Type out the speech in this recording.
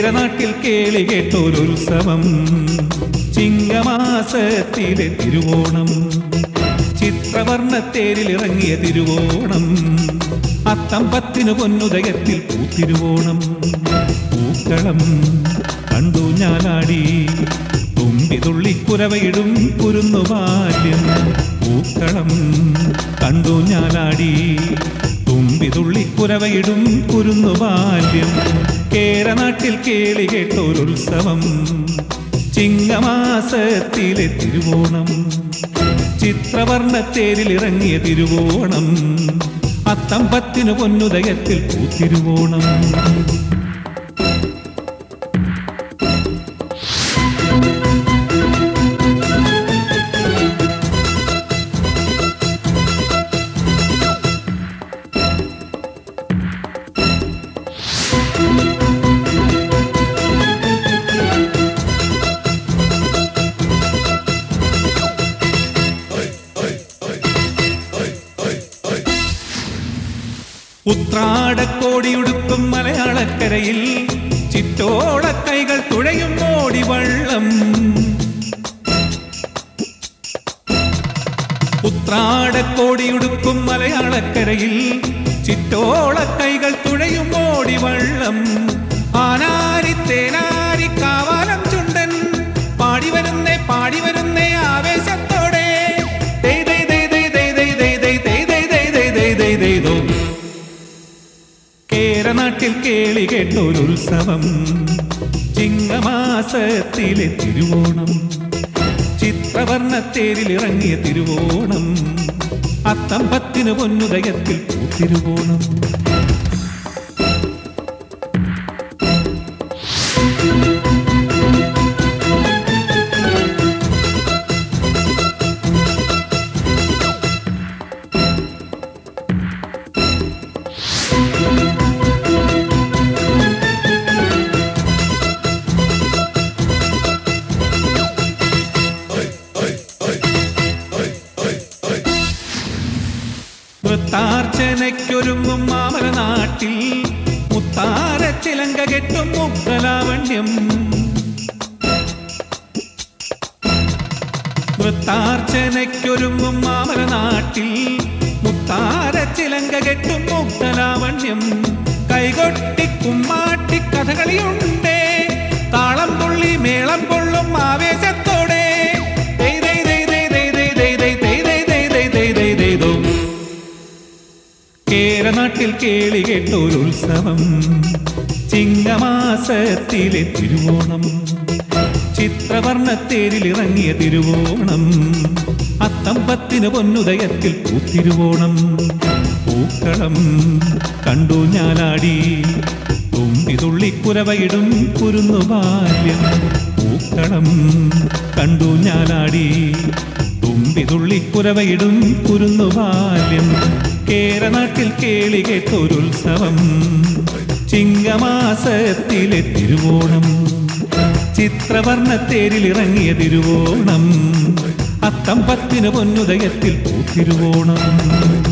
കേരനാട്ടിൽ കേളി കേട്ടൊരുത്സവം ചിങ്ങമാസത്തിലെ തിരുവോണം ചിത്രവർണ്ണത്തേരിൽ ഇറങ്ങിയ തിരുവോണം അത്തമ്പത്തിന് പൊന്നുദയത്തിൽ പൂത്തിരുവോണം പൂക്കളം കണ്ടു ഞാനാടി തുമ്പി തുള്ളിക്കുരവയിടും കുരുന്നു ബാല്യം പൂക്കളം കണ്ടു ഞാനാടി തുമ്പി തുള്ളിക്കുരവയിടും കുരുന്നു ബാല്യം കേരനാട്ടിൽ കേളി കേട്ടൊരുത്സവം ചിങ്ങമാസത്തിലെ തിരുവോണം ചിത്രവർണ്ണത്തേരിൽ ഇറങ്ങിയ തിരുവോണം അത്തമ്പത്തിന് പൊന്നുദയത്തിൽ പൂത്തിരുവോണം ഉത്രാടക്കോടിയുടുക്കും മലയാളക്കരയിൽ ചിറ്റോള കൈകൾ തുഴയും ഓടി വള്ളം ഉത്രാടക്കോടിയുടുക്കും മലയാളക്കരയിൽ ചിറ്റോള കൈകൾ തുഴയും ഓടി വള്ളം ആനാരി തേനാരി കാവാലം ചുണ്ടൻ പാടി വരുന്നേ പാടി വരുന്നേ ആവേശത്തോടെ ദേ ദേ ദേ ദേ ദേ ദേ ദേ ദേ ദേ ദേ ദേ ദേ ദേ ദേ ദേ ദോ കേരനാട്ടിൽ കേളി കേട്ടൊരുത്സവം ചിങ്ങമാസത്തിലെ തിരുവോണം ചിത്രവർണ്ണത്തേരിൽ ഇറങ്ങിയ തിരുവോണം അത്തമ്പത്തിന് പൊന്നുദയത്തിൽ പൂത്തിരുവോണം വൃത്താർച്ചനയ്ക്കൊരുങ്ങും മാമല നാട്ടിൽ മുത്താര ചിലങ്ക കെട്ടും മുഗ്ധലാവണ്യം വൃത്താർച്ചനയ്ക്കൊരുങ്ങും മാമല നാട്ടിൽ മുത്താര ചിലങ്ക കെട്ടും മുഗ്ധലാവണ്യം കൈകൊട്ടി കുമ്മാട്ടി കഥകളിയുണ്ടേ താളം തുള്ളി മേളം കൊള്ളും ആവേശത്തോടെ ദൈ ദൈ ദൈ ദൈ ദൈ ദൈ ദൈ ദൈ ദൈ ദൈ ദൈ ദൈ ദൈ ദൈ ദൈ ദോ കേരനാട്ടിൽ കേളി കേട്ടൊരുത്സവം ചിങ്ങമാസത്തിലെ തിരുവോണം ചിത്രവർണ്ണത്തേരിൽ ഇറങ്ങിയ തിരുവോണം അത്തമ്പത്തിന് പൊന്നുദയത്തിൽ പൂത്തിരുവോണം പൂക്കളം കണ്ടു ഞാനാടി തുമ്പി തുള്ളിക്കുരവയിടും കുരുന്നു ബാല്യം പൂക്കളം കണ്ടു ഞാനാടി തുമ്പി തുള്ളിക്കുരവയിടും കുരുന്നു ബാല്യം കേരനാട്ടിൽ കേളി കേട്ടൊരുത്സവം ചിങ്ങമാസത്തിലെ തിരുവോണം ചിത്രവർണ്ണത്തേരിൽ ഇറങ്ങിയ തിരുവോണം അത്തമ്പത്തിന് പൊന്നുദയത്തിൽ പൂത്തിരുവോണം